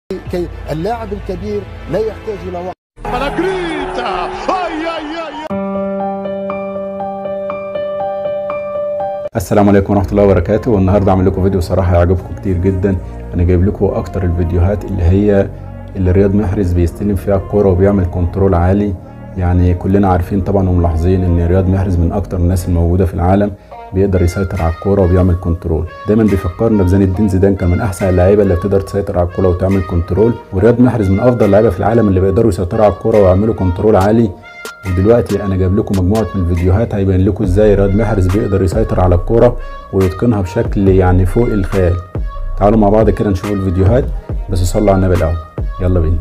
كي اللاعب الكبير لا يحتاج الى وقت السلام عليكم ورحمه الله وبركاته والنهارده اعمل لكم فيديو صراحه هيعجبكم كتير جدا انا جايب لكم اكتر الفيديوهات اللي هي اللي رياض محرز بيستلم فيها الكوره وبيعمل كنترول عالي يعني كلنا عارفين طبعا وملاحظين ان رياض محرز من اكتر الناس الموجوده في العالم بيقدر يسيطر على الكوره وبيعمل كنترول دايما بيفكرنا بزين الدين زيدان كان من احسن اللعيبه اللي بتقدر تسيطر على الكوره وتعمل كنترول ورياض محرز من افضل اللعيبه في العالم اللي بيقدروا يسيطروا على الكوره ويعملوا كنترول عالي ودلوقتي انا جايب لكم مجموعه من الفيديوهات هيبين لكم ازاي رياض محرز بيقدر يسيطر على الكوره ويتقنها بشكل يعني فوق الخيال تعالوا مع بعض كده نشوف الفيديوهات بس صلوا على النبي الاول يلا بينا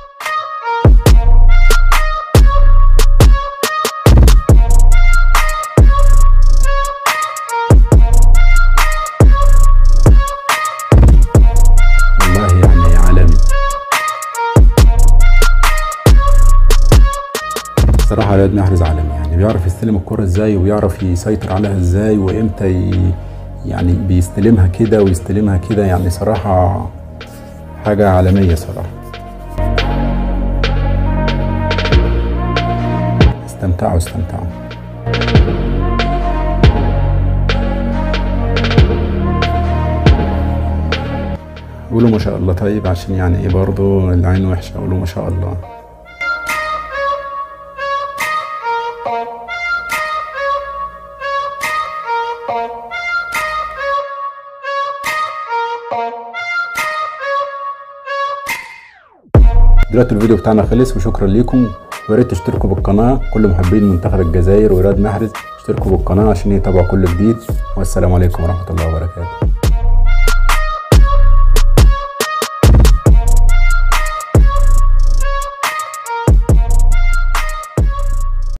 والله يعني عالمي صراحة رياض محرز عالمي يعني بيعرف يستلم الكرة ازاي وبيعرف يسيطر عليها ازاي وامتى ي... يعني بيستلمها كده ويستلمها كده يعني صراحة حاجة عالمية صراحة استمتعوا استمتعوا قولوا ما شاء الله طيب عشان يعني ايه برضو العين وحشة قولوا ما شاء الله دلوقتي الفيديو بتاعنا خلص وشكرا ليكم ويا ريت تشتركوا بالقناه كل محبين منتخب الجزائر ورياض محرز اشتركوا بالقناه عشان يتابعوا كل جديد والسلام عليكم ورحمه الله وبركاته